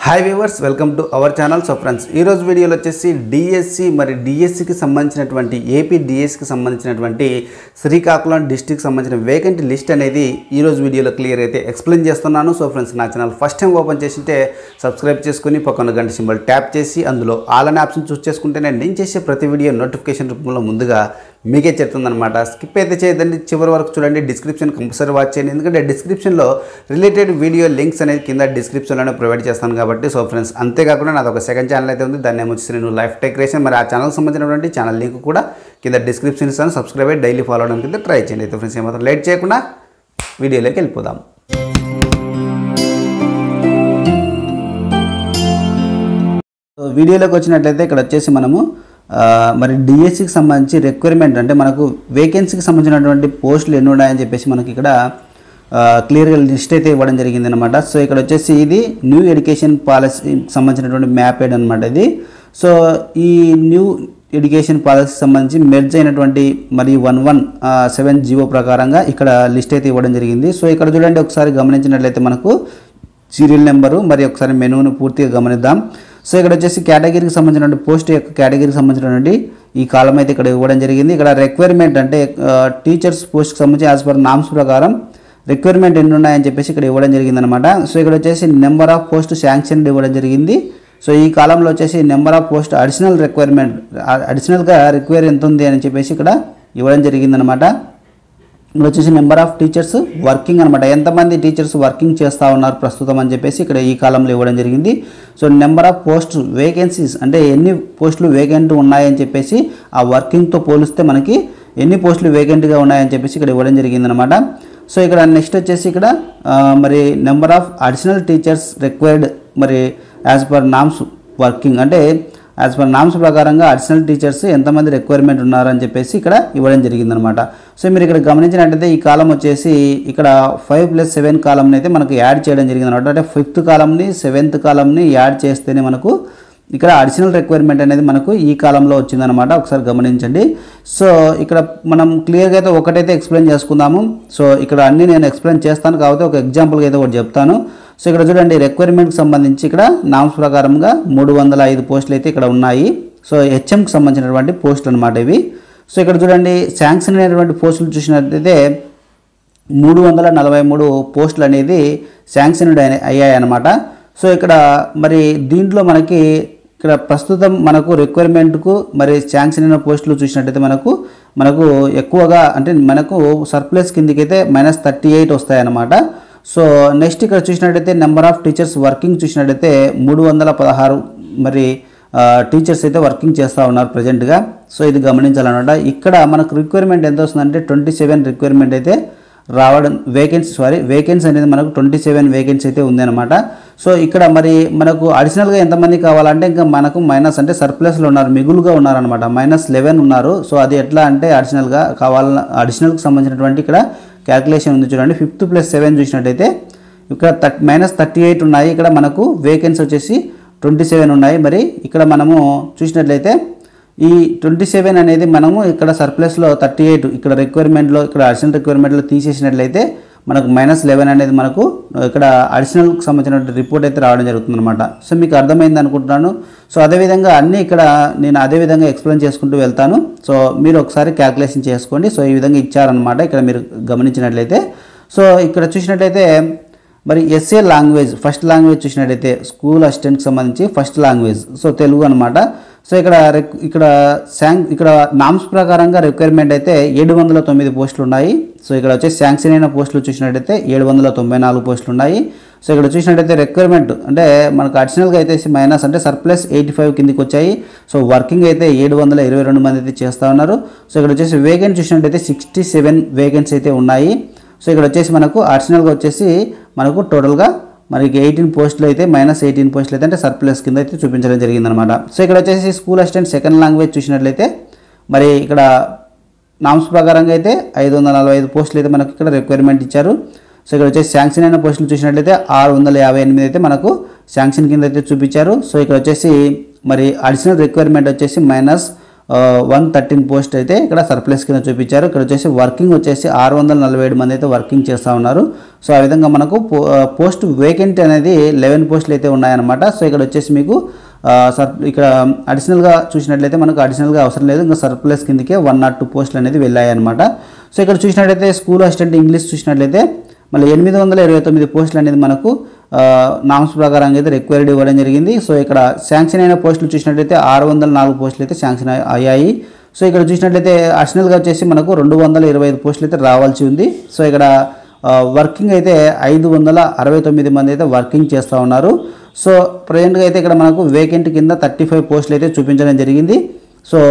hi viewers welcome to our channel so friends ఈరోజు వీడియోలో వచ్చేసి డిఎస్సి మరి డిఎస్సికి సంబంధించినటువంటి ఏపీ డిఎస్సికి సంబంధించినటువంటి శ్రీకాకుళం డిస్టిక్ సంబంధించిన వేకెంట్ లిస్ట్ అనేది ఈరోజు వీడియోలో క్లియర్ అయితే ఎక్స్ప్లెయిన్ చేస్తున్నాను సో ఫ్రెండ్స్ నా ఛానల్ ఫస్ట్ టైం ఓపెన్ చేసింటే సబ్స్క్రైబ్ చేసుకుని పక్కన గంట సింబల్ ట్యాప్ చేసి అందులో ఆల్ అనే ఆప్షన్ చూస్ చేసుకుంటేనే నేను చేసే ప్రతి వీడియో నోటిఫికేషన్ రూపంలో ముందుగా మీకే చెప్తుందనమాట స్కిప్ అయితే చేయదండి చివరి వరకు చూడండి డిస్క్రిప్షన్ కంపల్సరీ వాచ్ చేయండి ఎందుకంటే డిస్క్రిప్షన్లో రిలేటెడ్ వీడియో లింక్స్ అనేది కింద డిస్క్రిప్షన్లోనే ప్రొవైడ్ చేస్తాను కాబట్టి సో ఫ్రెండ్స్ అంతేకాకుండా నాది ఒక సెకండ్ ఛానల్ అయితే ఉంది దాన్ని ఏమొచ్చి నేను లైఫ్ టెక్రేషన్ మరి ఆ ఛానల్కి సంబంధించినటువంటి ఛానల్ లింక్ కూడా కింద డిస్క్రిప్షన్ ఇస్తాను సబ్స్క్రైబ్ అయ్యి డైలీ ఫాలో అవడం కింద ట్రై చేయండి అయితే ఫ్రెండ్స్ ఏమాత్రం లేట్ చేయకుండా వీడియోలోకి వెళ్ళిపోదాం సో వీడియోలోకి వచ్చినట్లయితే ఇక్కడ వచ్చేసి మనము ఆ, మరి డిఎస్సికి సంబంధించి రిక్వైర్మెంట్ అంటే మనకు వేకెన్సీకి సంబంధించినటువంటి పోస్టులు ఎన్ని ఉన్నాయని చెప్పేసి మనకి ఇక్కడ క్లియర్గా లిస్ట్ అయితే ఇవ్వడం జరిగింది అనమాట సో ఇక్కడ వచ్చేసి ఇది న్యూ ఎడ్యుకేషన్ పాలసీ సంబంధించినటువంటి మ్యాప్ ఏడ్ అనమాట ఇది సో ఈ న్యూ ఎడ్యుకేషన్ పాలసీ సంబంధించి మెర్జ్ అయినటువంటి మరి వన్ వన్ సెవెన్ జీవో ప్రకారంగా ఇక్కడ లిస్ట్ అయితే ఇవ్వడం జరిగింది సో ఇక్కడ చూడండి ఒకసారి గమనించినట్లయితే మనకు సీరియల్ నెంబరు మరి ఒకసారి మెనూను పూర్తిగా గమనిద్దాం సో ఇక్కడ వచ్చేసి కేటగిరీకి సంబంధించినటువంటి పోస్ట్ యొక్క కేటగిరీకి సంబంధించినటువంటి ఈ కాలం అయితే ఇక్కడ ఇవ్వడం జరిగింది ఇక్కడ రిక్వైర్మెంట్ అంటే టీచర్స్ పోస్ట్కి సంబంధించి యాజ్ పర్ నామ్స్ ప్రకారం రిక్వైర్మెంట్ ఎన్ని ఉన్నాయని చెప్పేసి ఇక్కడ ఇవ్వడం జరిగింది అనమాట సో ఇక్కడ వచ్చేసి నెంబర్ ఆఫ్ పోస్ట్ శాంక్షన్ ఇవ్వడం జరిగింది సో ఈ కాలంలో వచ్చేసి number of post additional requirement అడిషనల్గా రిక్వైర్ ఎంత ఉంది అని చెప్పేసి ఇక్కడ ఇవ్వడం జరిగిందనమాట ఇక్కడ వచ్చేసి నెంబర్ ఆఫ్ టీచర్స్ వర్కింగ్ అనమాట ఎంతమంది టీచర్స్ వర్కింగ్ చేస్తూ ఉన్నారు ప్రస్తుతం అని చెప్పేసి ఇక్కడ ఈ కాలంలో ఇవ్వడం జరిగింది so number of post vacancies అంటే ఎన్ని పోస్టులు వేకెంట్ ఉన్నాయని చెప్పేసి ఆ వర్కింగ్తో పోలిస్తే మనకి ఎన్ని పోస్టులు వేకెంట్గా ఉన్నాయని చెప్పేసి ఇక్కడ ఇవ్వడం జరిగిందనమాట సో ఇక్కడ నెక్స్ట్ వచ్చేసి ఇక్కడ ఆ, మరి number of additional teachers required మరి యాజ్ పర్ నామ్స్ వర్కింగ్ అంటే యాజ్ పర్ నామ్స్ ప్రకారంగా అడిషనల్ టీచర్స్ ఎంతమంది రిక్వైర్మెంట్ ఉన్నారని చెప్పేసి ఇక్కడ ఇవ్వడం జరిగిందనమాట సో మీరు ఇక్కడ గమనించినట్టయితే ఈ కాలం వచ్చేసి ఇక్కడ ఫైవ్ ప్లస్ సెవెన్ కాలంని అయితే మనకు యాడ్ చేయడం జరిగింది అనమాట అంటే ఫిఫ్త్ కాలంని సెవెంత్ కాలంని యాడ్ చేస్తేనే మనకు ఇక్కడ అడిషనల్ రిక్వైర్మెంట్ అనేది మనకు ఈ కాలంలో వచ్చిందనమాట ఒకసారి గమనించండి సో ఇక్కడ మనం క్లియర్గా అయితే ఒకటైతే ఎక్స్ప్లెయిన్ చేసుకుందాము సో ఇక్కడ అన్ని నేను ఎక్స్ప్లెయిన్ చేస్తాను కాబట్టి ఒక ఎగ్జాంపుల్గా అయితే ఒకటి చెప్తాను సో ఇక్కడ చూడండి రిక్వైర్మెంట్కి సంబంధించి ఇక్కడ నామ్స్ ప్రకారంగా మూడు వందల ఐదు పోస్టులు అయితే ఇక్కడ ఉన్నాయి సో హెచ్ఎంకి సంబంధించినటువంటి పోస్టులు అనమాట ఇవి సో ఇక్కడ చూడండి శాంక్షన్ అయినటువంటి పోస్టులు చూసినట్లయితే మూడు వందల నలభై మూడు పోస్టులు అనేది శాంక్షన్ అయ్యాయి అన్నమాట సో ఇక్కడ మరి దీంట్లో మనకి ఇక్కడ ప్రస్తుతం మనకు రిక్వైర్మెంట్కు మరి శాంక్షన్ అయిన పోస్టులు చూసినట్టయితే మనకు మనకు ఎక్కువగా అంటే మనకు సర్ప్లస్ కిందకి అయితే మైనస్ థర్టీ ఎయిట్ వస్తాయన్నమాట సో నెక్స్ట్ ఇక్కడ చూసినట్టయితే నెంబర్ ఆఫ్ టీచర్స్ వర్కింగ్ చూసినట్టయితే మూడు వందల పదహారు మరి ఆ, టీచర్స్ అయితే వర్కింగ్ చేస్తూ ఉన్నారు ప్రజెంట్గా సో ఇది గమనించాలన్నమాట ఇక్కడ మనకు రిక్వైర్మెంట్ ఎంత వస్తుందంటే ట్వంటీ సెవెన్ రిక్వైర్మెంట్ అయితే రావడం వేకెన్సీ సారీ వేకెన్సీ అనేది మనకు ట్వంటీ సెవెన్ వేకెన్సీ అయితే ఉందన్నమాట సో ఇక్కడ మరి మనకు అడిషనల్గా ఎంతమంది కావాలంటే ఇంకా మనకు మైనస్ అంటే సర్ప్లస్లో ఉన్నారు మిగులుగా ఉన్నారనమాట మైనస్ లెవెన్ ఉన్నారు సో అది ఎట్లా అంటే అడిషనల్గా కావాలన్న అడిషనల్కి సంబంధించినటువంటి ఇక్కడ క్యాల్కులేషన్ ఉంది చూడండి ఫిఫ్త్ ప్లస్ సెవెన్ చూసినట్టయితే ఇక్కడ థర్ట్ మైనస్ థర్టీ ఎయిట్ ఉన్నాయి ఇక్కడ మనకు వేకెన్సీ వచ్చేసి ట్వంటీ సెవెన్ ఉన్నాయి మరి ఇక్కడ మనము చూసినట్లయితే ఈ ట్వంటీ సెవెన్ అనేది మనము ఇక్కడ సర్ప్లస్లో థర్టీ ఎయిట్ ఇక్కడ రిక్వైర్మెంట్లో ఇక్కడ అడిషనల్ రిక్వైర్మెంట్లో తీసేసినట్లయితే మనకు మైనస్ లెవెన్ అనేది మనకు ఇక్కడ అడిషనల్కి సంబంధించిన రిపోర్ట్ అయితే రావడం జరుగుతుందన్నమాట సో మీకు అర్థమైంది అనుకుంటున్నాను సో అదేవిధంగా అన్నీ ఇక్కడ నేను అదే విధంగా ఎక్స్ప్లెయిన్ చేసుకుంటూ వెళ్తాను సో మీరు ఒకసారి క్యాల్కులేషన్ చేసుకోండి సో ఈ విధంగా ఇచ్చారనమాట ఇక్కడ మీరు గమనించినట్లయితే సో ఇక్కడ చూసినట్లయితే మరి ఎస్ఏ లాంగ్వేజ్ ఫస్ట్ లాంగ్వేజ్ చూసినట్టయితే స్కూల్ అసిస్టెంట్కి సంబంధించి ఫస్ట్ లాంగ్వేజ్ సో తెలుగు అనమాట సో ఇక్కడ రిక్- ఇక్కడ శాంక్ ఇక్కడ నామ్స్ ప్రకారంగా రిక్వైర్మెంట్ అయితే ఏడు వందల తొమ్మిది పోస్టులు ఉన్నాయి సో ఇక్కడ వచ్చి శాంక్షన్ అయిన పోస్టులు చూసినట్టయితే ఏడు వందల తొంభై నాలుగు పోస్టులు ఉన్నాయి సో ఇక్కడ చూసినట్టయితే రిక్వైర్మెంట్ అంటే మనకు అడిషనల్గా అయితే మైనస్ అంటే సర్ప్లస్ ఎయిటీ ఫైవ్ కిందికి వచ్చాయి సో వర్కింగ్ అయితే ఏడు వందల ఇరవై రెండు మంది అయితే చేస్తూ ఉన్నారు సో ఇక్కడ వచ్చేసి వేకెన్సీ చూసినట్టయితే సిక్స్టీ సెవెన్ వేకెన్సీ అయితే ఉన్నాయి సో ఇక్కడ వచ్చేసి మనకు అడిషనల్గా వచ్చేసి మనకు టోటల్గా మనకి ఎయిటీన్ పోస్టులు అయితే మైనస్ ఎయిటీన్ పోస్టులు అయితే అంటే సర్ప్లస్ కింద అయితే చూపించడం జరిగిందనమాట సో ఇక్కడ వచ్చేసి స్కూల్ అసిస్టెంట్ సెకండ్ లాంగ్వేజ్ చూసినట్లయితే మరి ఇక్కడ నామ్స్ ప్రకారంగా అయితే ఐదు వందల నలభై ఐదు పోస్టులు అయితే మనకి ఇక్కడ రిక్వైర్మెంట్ ఇచ్చారు సో ఇక్కడ వచ్చేసి శాంక్షన్ అయిన పోస్టులు చూసినట్లయితే ఆరు వందల యాభై ఎనిమిది అయితే మనకు శాంక్షన్ కింద అయితే చూపించారు సో ఇక్కడ వచ్చేసి మరి అడిషనల్ రిక్వైర్మెంట్ వచ్చేసి మైనస్ వన్ థర్టీన్ పోస్ట్ అయితే ఇక్కడ సర్ప్లస్ కింద చూపించారు ఇక్కడ వచ్చేసి వర్కింగ్ వచ్చేసి ఆరు వందల నలభై ఏడు మంది అయితే వర్కింగ్ చేస్తూ ఉన్నారు సో ఆ విధంగా మనకు పో- ఆ, పోస్ట్ వేకెంట్ అనేది లెవెన్ పోస్టులు అయితే ఉన్నాయన్నమాట సో ఇక్కడ వచ్చేసి మీకు ఆ, సర్ ఇక్కడ అడిషనల్గా చూసినట్లయితే మనకు అడిషనల్గా అవసరం లేదు ఇంకా సర్ప్లస్ కిందకే వన్ నాట్ టూ పోస్టులు అనేది వెళ్ళాయి అనమాట సో ఇక్కడ చూసినట్లయితే స్కూల్ అసిస్టెంట్ ఇంగ్లీష్ చూసినట్లయితే మళ్ళీ ఎనిమిది వందల ఇరవై తొమ్మిది పోస్టులు అనేది మనకు ఆ, నామ్స్ ప్రకారం అయితే రిక్వైర్డ్ ఇవ్వడం జరిగింది సో ఇక్కడ శాంక్షన్ అయిన పోస్టులు చూసినట్లయితే ఆరు వందల నాలుగు పోస్టులు అయితే శాంక్షన్ అయ్యాయి- అయ్యాయి సో ఇక్కడ చూసినట్లయితే అడిషనల్గా వచ్చేసి మనకు రెండు వందల ఇరవై ఐదు పోస్టులు అయితే రావాల్సి ఉంది సో ఇక్కడ ఆ, వర్కింగ్ అయితే ఐదు వందల అరవై తొమ్మిది మంది అయితే వర్కింగ్ చేస్తూ ఉన్నారు సో ప్రజెంట్గా అయితే ఇక్కడ మనకు వేకెంట్ కింద థర్టీ ఫైవ్ పోస్టులు అయితే చూపించడం జరిగింది సో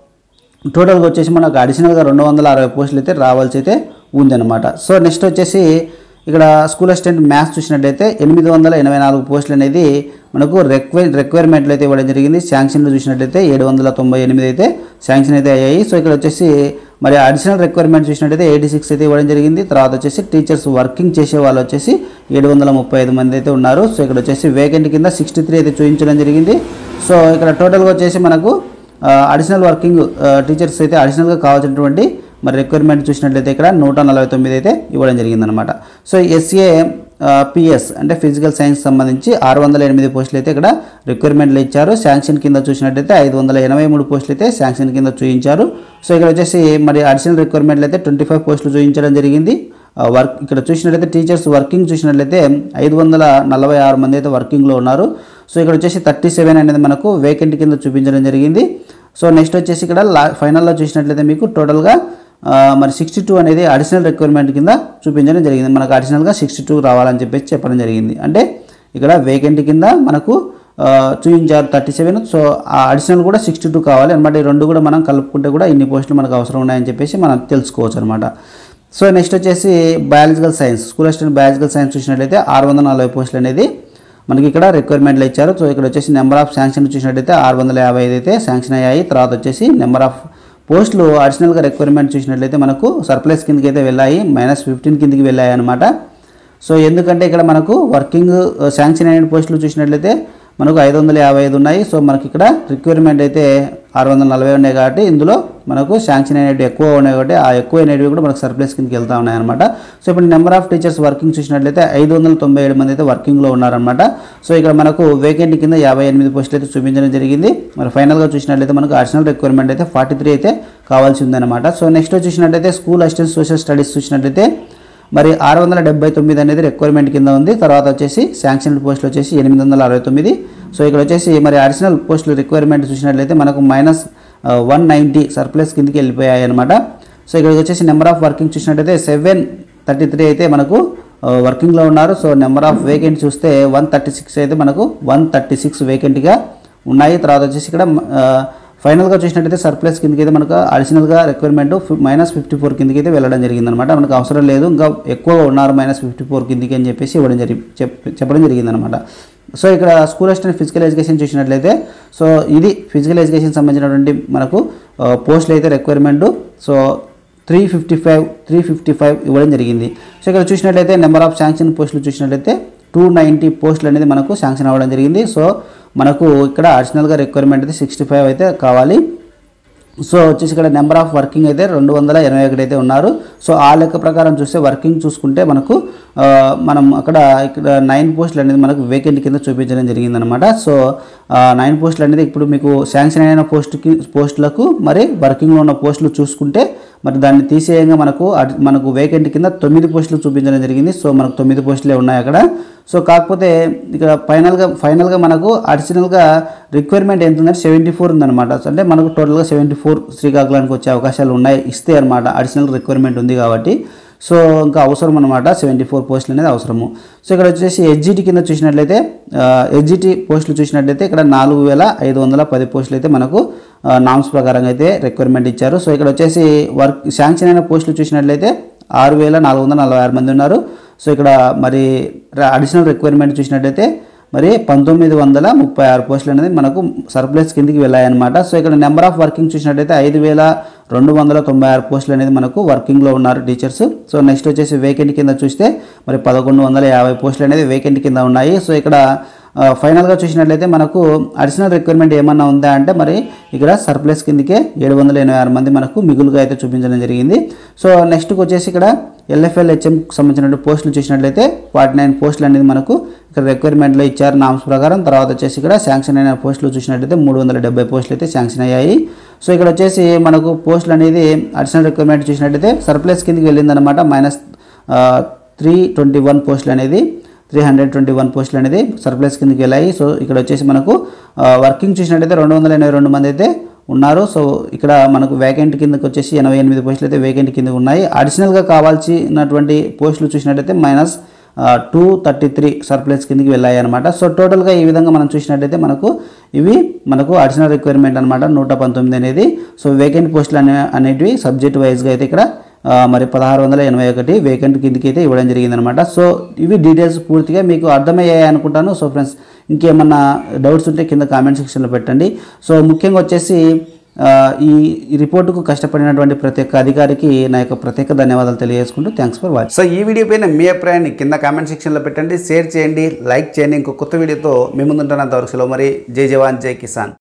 టోటల్గా వచ్చేసి మనకు అడిషనల్గా రెండు వందల అరవై పోస్టులు అయితే రావాల్సి అయితే ఉందన్నమాట సో నెక్స్ట్ వచ్చేసి ఇక్కడ స్కూల్ అసిస్టెంట్ మ్యాథ్స్ చూసినట్లయితే ఎనిమిది వందల ఎనభై నాలుగు పోస్టులు అనేది మనకు రిక్వైర్ రిక్వైర్మెంట్లు అయితే ఇవ్వడం జరిగింది శాంక్షన్లు చూసినట్లయితే ఏడు వందల తొంభై ఎనిమిది అయితే శాంక్షన్ అయితే అయ్యాయి సో ఇక్కడ వచ్చేసి మరి అడిషనల్ రిక్వైర్మెంట్ చూసినట్లయితే ఎయిటీ సిక్స్ అయితే ఇవ్వడం జరిగింది తర్వాత వచ్చేసి టీచర్స్ వర్కింగ్ చేసే వాళ్ళు వచ్చేసి ఏడు వందల ముప్పై ఐదు మంది అయితే ఉన్నారు సో ఇక్కడ వచ్చేసి వేకెంట్ కింద సిక్స్టీ త్రీ అయితే చూపించడం జరిగింది సో ఇక్కడ టోటల్గా వచ్చేసి మనకు అడిషనల్ వర్కింగ్ టీచర్స్ అయితే అడిషనల్గా కావాల్సినటువంటి మరి రిక్వైర్మెంట్ చూసినట్లయితే ఇక్కడ నూట నలభై తొమ్మిది అయితే ఇవ్వడం జరిగిందనమాట సో ఎస్ఏ పిఎస్ అంటే ఫిజికల్ సైన్స్ సంబంధించి ఆరు వందల ఎనిమిది పోస్టులు అయితే ఇక్కడ రిక్వైర్మెంట్లు ఇచ్చారు శాంక్షన్ కింద చూసినట్లయితే ఐదు వందల ఎనభై మూడు పోస్టులు అయితే శాంక్షన్ కింద చూపించారు సో ఇక్కడ వచ్చేసి మరి అడిషనల్ రిక్వైర్మెంట్లు అయితే ట్వంటీ ఫైవ్ పోస్టులు చూపించడం జరిగింది ఆ, వర్క్ ఇక్కడ చూసినట్లయితే టీచర్స్ వర్కింగ్ చూసినట్లయితే ఐదు వందల నలభై ఆరు మంది అయితే వర్కింగ్లో ఉన్నారు సో ఇక్కడ వచ్చేసి థర్టీ సెవెన్ అనేది మనకు వేకెంట్ కింద చూపించడం జరిగింది సో నెక్స్ట్ వచ్చేసి ఇక్కడ లా ఫైనల్లో చూసినట్లయితే మీకు టోటల్గా ఆ, మరి సిక్స్టీ టూ అనేది అడిషనల్ రిక్వైర్మెంట్ కింద చూపించడం జరిగింది మనకు అడిషనల్గా సిక్స్టీ టూ రావాలని చెప్పేసి చెప్పడం జరిగింది అంటే ఇక్కడ వేకెంట్ కింద మనకు ఆ, చూపించారు థర్టీ సెవెన్ సో ఆ అడిషనల్ కూడా సిక్స్టీ టూ కావాలి అనమాట ఈ రెండు కూడా మనం కలుపుకుంటే కూడా ఇన్ని పోస్టులు మనకు అవసరం ఉన్నాయని చెప్పేసి మనం తెలుసుకోవచ్చు అనమాట సో నెక్స్ట్ వచ్చేసి biological science school assistant biological science చూసినట్లయితే ఆరు వందల నలభై పోస్టులు అనేది మనకి ఇక్కడ రిక్వైర్మెంట్లు ఇచ్చారు సో ఇక్కడ వచ్చేసి నెంబర్ ఆఫ్ శాంక్షన్ చూసినట్లయితే ఆరు వందల యాభై ఐదు అయితే శాంక్షన్ అయ్యాయి తర్వాత వచ్చేసి నెంబర్ ఆఫ్ పోస్టులు అడిషనల్గా రిక్వైర్మెంట్ చూసినట్లయితే మనకు సర్ప్లస్ కిందకి అయితే వెళ్ళాయి మైనస్ ఫిఫ్టీన్ కిందకి వెళ్ళాయి అనమాట సో ఎందుకంటే ఇక్కడ మనకు వర్కింగ్ శాంక్షన్ అయిన పోస్టులు చూసినట్లయితే మనకు ఐదు వందల యాభై ఐదు ఉన్నాయి సో మనకి ఇక్కడ రిక్వైర్మెంట్ అయితే ఆరు వందల నలభై ఉన్నాయి కాబట్టి ఇందులో మనకు శాంక్షన్ అనేవి ఎక్కువ ఉన్నాయి కాబట్టి ఆ ఎక్కువ అనేవి కూడా మనకు సర్ప్లస్ కిందకి వెళ్తా ఉన్నాయి అనమాట సో ఇప్పుడు నెంబర్ ఆఫ్ టీచర్స్ వర్కింగ్ చూసినట్లయితే ఐదు వందల తొంభై ఏడు మంది అయితే వర్కింగ్లో ఉన్నారనమాట సో ఇక్కడ మనకు వేకెంట్ కింద యాభై ఎనిమిది పోస్టులు అయితే చూపించడం జరిగింది మరి ఫైనల్గా చూసినట్లయితే మనకు అడిషనల్ రిక్వైర్మెంట్ అయితే ఫార్టీ త్రీ అయితే కావాల్సి ఉందన్నమాట సో నెక్స్ట్ చూసినట్లయితే స్కూల్ అసిస్టెంట్ సోషల్ స్టడీస్ చూసినట్లయితే మరి ఆరు వందల డెబ్బై తొమ్మిది అనేది రిక్వైర్మెంట్ కింద ఉంది తర్వాత వచ్చేసి శాంక్షన్ పోస్టులు వచ్చేసి ఎనిమిది వందల అరవై తొమ్మిది సో ఇక్కడ వచ్చేసి మరి అడిషనల్ పోస్టులు రిక్వైర్మెంట్ చూసినట్లయితే మనకు మైనస్ వన్ నైంటీ సర్ప్లస్ కిందకి వెళ్ళిపోయాయి అనమాట సో ఇక్కడ వచ్చేసి నెంబర్ ఆఫ్ వర్కింగ్ చూసినట్లయితే సెవెన్ థర్టీ త్రీ అయితే మనకు వర్కింగ్లో ఉన్నారు సో నెంబర్ ఆఫ్ వేకెంట్ చూస్తే వన్ థర్టీ సిక్స్ అయితే మనకు వన్ థర్టీ సిక్స్ వేకెంట్గా ఉన్నాయి తర్వాత వచ్చేసి ఇక్కడ ఆ, ఫైనల్గా చూసినట్టయితే సర్ప్లస్ కిందకి అయితే మనకు అడిషనల్గా రిక్వైర్మెంట్ మైనస్ ఫిఫ్టీ ఫోర్ కిందకి అయితే వెళ్ళడం జరిగిందనమాట మనకు అవసరం లేదు ఇంకా ఎక్కువగా ఉన్నారు మైనస్ ఫిఫ్టీ ఫోర్ కిందకి అని చెప్పేసి ఇవ్వడం జరిగి చెప్ చెప్పడం జరిగిందనమాట సో ఇక్కడ స్కూల్ అసిస్టెంట్ ఫిజికల్ ఎడ్యుకేషన్ చూసినట్లయితే సో ఇది ఫిజికల్ ఎడ్యుకేషన్ సంబంధించినటువంటి మనకు ఆ, పోస్టులు అయితే requirement so three fifty five three fifty five ఇవ్వడం జరిగింది సో ఇక్కడ చూసినట్లయితే నెంబర్ ఆఫ్ శాంక్షన్ పోస్టులు చూసినట్లయితే టూ నైంటీ పోస్టులు అనేది మనకు శాంక్షన్ అవ్వడం జరిగింది సో మనకు ఇక్కడ అడిషనల్గా రిక్వైర్మెంట్ అయితే సిక్స్టీ ఫైవ్ అయితే కావాలి సో వచ్చేసి ఇక్కడ నెంబర్ ఆఫ్ వర్కింగ్ అయితే రెండు వందల ఎనభై ఒకటి అయితే ఉన్నారు సో ఆ లెక్క ప్రకారం చూస్తే వర్కింగ్ చూసుకుంటే మనకు ఆ, మనం అక్కడ ఇక్కడ నైన్ పోస్టులు అనేది మనకు వేకెంట్ కింద చూపించడం జరిగిందనమాట సో నైన్ పోస్టులు అనేది ఇప్పుడు మీకు శాంక్షన్ అయిన పోస్టుకి పోస్టులకు మరి వర్కింగ్లో ఉన్న పోస్టులు చూసుకుంటే మరి దాన్ని తీసేయంగా మనకు అడ్- మనకు వేకెంట్ కింద తొమ్మిది పోస్టులు చూపించడం జరిగింది సో మనకు తొమ్మిది పోస్టులే ఉన్నాయి అక్కడ సో కాకపోతే ఇక్కడ ఫైనల్గా ఫైనల్గా మనకు అడిషనల్గా రిక్వైర్మెంట్ ఎంత ఉందంటే సెవెంటీ ఫోర్ ఉందన్నమాట అంటే మనకు టోటల్గా సెవెంటీ ఫోర్ శ్రీకాకుళానికి వచ్చే అవకాశాలు ఉన్నాయి ఇస్తే అనమాట అడిషనల్ రిక్వైర్మెంట్ ఉంది కాబట్టి సో ఇంకా అవసరం అనమాట సెవెంటీ ఫోర్ పోస్టులు అనేది అవసరము సో ఇక్కడ వచ్చేసి హెచ్జిటి కింద చూసినట్లయితే హెచ్జిటి పోస్టులు చూసినట్లయితే ఇక్కడ నాలుగు వేల ఐదు వందల పది పోస్టులు అయితే మనకు నామ్స్ ప్రకారంగా అయితే రిక్వైర్మెంట్ ఇచ్చారు సో ఇక్కడ వచ్చేసి వర్క్ శాంక్షన్ అయిన పోస్టులు చూసినట్లయితే ఆరు వేల నాలుగు వందల నలభై ఆరు మంది ఉన్నారు సో ఇక్కడ మరి అడిషనల్ రిక్వైర్మెంట్ చూసినట్లయితే మరి పంతొమ్మిది వందల ముప్పై ఆరు పోస్టులు అనేది మనకు సర్ప్లస్ కిందికి వెళ్ళాయన్నమాట సో ఇక్కడ నెంబర్ ఆఫ్ వర్కింగ్ చూసినట్లయితే ఐదు వేల రెండు వందల తొంభై ఆరు పోస్టులు అనేది మనకు వర్కింగ్లో ఉన్నారు టీచర్స్ సో నెక్స్ట్ వచ్చేసి వేకెంట్ కింద చూస్తే మరి పదకొండు వందల యాభై పోస్టులు అనేది వేకెంట్ కింద ఉన్నాయి సో ఇక్కడ ఆ, ఫైనల్గా చూసినట్లయితే మనకు అడిషనల్ రిక్వైర్మెంట్ ఏమన్నా ఉందా అంటే మరి ఇక్కడ సర్ప్లస్ కిందకే ఏడు వందల ఎనభై ఆరు మంది మనకు మిగులుగా అయితే చూపించడం జరిగింది సో నెక్స్ట్కి వచ్చేసి ఇక్కడ ఎల్ఎఫ్ఎల్ హెచ్ఎంకి సంబంధించిన పోస్టులు చూసినట్లయితే ఫార్టీ నైన్ పోస్టులు అనేది మనకు ఇక్కడ రిక్వైర్మెంట్లో ఇచ్చారు నామ్స్ ప్రకారం తర్వాత వచ్చేసి ఇక్కడ శాంక్షన్ అయిన పోస్టులు చూసినట్లయితే మూడు వందల డెబ్బై పోస్టులు అయితే శాంక్షన్ అయ్యాయి సో ఇక్కడ వచ్చేసి మనకు పోస్టులు అనేది అడిషనల్ రిక్వైర్మెంట్ చూసినట్లయితే సర్ప్లస్ కిందకి వెళ్ళిందనమాట మైనస్ త్రీ ట్వంటీ వన్ పోస్టులు అనేది త్రీ హండ్రెడ్ ట్వంటీ వన్ పోస్టులు అనేది సర్ప్లస్ కిందకి వెళ్ళాయి సో ఇక్కడ వచ్చేసి మనకు వర్కింగ్ చూసినట్టయితే రెండు వందల ఎనభై రెండు మంది అయితే ఉన్నారు సో ఇక్కడ మనకు వేకెంట్ కిందకి వచ్చేసి ఎనభై ఎనిమిది పోస్టులు అయితే వేకెంట్ కింద ఉన్నాయి అడిషనల్గా కావాల్సినటువంటి పోస్టులు చూసినట్టయితే minus two thirty three surplus కిందకి వెళ్ళాయి అనమాట సో టోటల్గా ఈ విధంగా మనం చూసినట్టయితే మనకు ఇవి మనకు అడిషనల్ రిక్వైర్మెంట్ అనమాట నూట పంతొమ్మిది అనేది సో వేకెంట్ పోస్టులు అనే అనేటివి సబ్జెక్ట్ వైజ్గా అయితే ఇక్కడ ఆ, మరి పదహారు వందల ఎనభై ఒకటి వేకెంట్ కిందకి అయితే ఇవ్వడం జరిగిందనమాట సో ఇవి డీటెయిల్స్ పూర్తిగా మీకు అర్థమయ్యాయి అనుకుంటాను సో ఫ్రెండ్స్ ఇంకేమన్నా డౌట్స్ ఉంటే కింద కామెంట్ సెక్షన్లో పెట్టండి సో ముఖ్యంగా వచ్చేసి ఆ, ఈ ఈ రిపోర్టుకు కష్టపడినటువంటి ప్రతి ఒక్క అధికారికి నా యొక్క ప్రత్యేక ధన్యవాదాలు తెలియజేసుకుంటూ థ్యాంక్స్ ఫర్ వాచింగ్ సో ఈ వీడియో పైన మీ అభిప్రాయాన్ని కింద కామెంట్ సెక్షన్లో పెట్టండి షేర్ చేయండి లైక్ చేయండి ఇంకో కొత్త వీడియోతో మీ ముందుంటున్నంత వరకు సెలవు మరి జై జవాన్ జై కిసాన్